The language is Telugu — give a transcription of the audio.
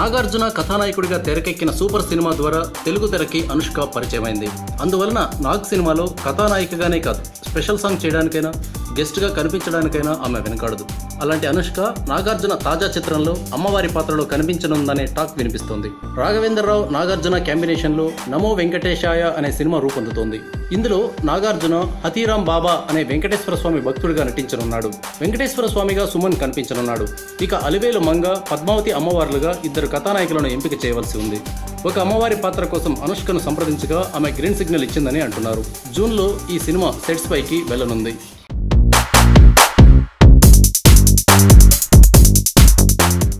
నాగార్జున కథానాయకుడిగా తెరకెక్కిన సూపర్ సినిమా ద్వారా తెలుగు తెరకి అనుష్క పరిచయమైంది అందువలన నాగ్ సినిమాలో కథానాయికగానే కాదు స్పెషల్ సాంగ్ చేయడానికైనా గెస్ట్గా కనిపించడానికైనా ఆమె వెనకాడదు అలాంటి అనుష్క నాగార్జున తాజా చిత్రంలో అమ్మవారి పాత్రలో కనిపించనుందనే టాక్ వినిపిస్తోంది రాఘవేంద్రరావు నాగార్జున కాంబినేషన్లో నమో వెంకటేశాయ అనే సినిమా రూపొందుతోంది ఇందులో నాగార్జున హతీరాం బాబా అనే వెంకటేశ్వర స్వామి భక్తుడిగా నటించనున్నాడు వెంకటేశ్వర స్వామిగా సుమన్ కనిపించనున్నాడు ఇక అలివేలు మంగ పద్మావతి అమ్మవార్లుగా ఇద్దరు కథానాయకులను ఎంపిక చేయవలసి ఉంది ఒక అమ్మవారి పాత్ర కోసం అనుష్కను సంప్రదించగా ఆమె గ్రీన్ సిగ్నల్ ఇచ్చిందని అంటున్నారు జూన్లో ఈ సినిమా సెట్స్ పైకి వెళ్లనుంది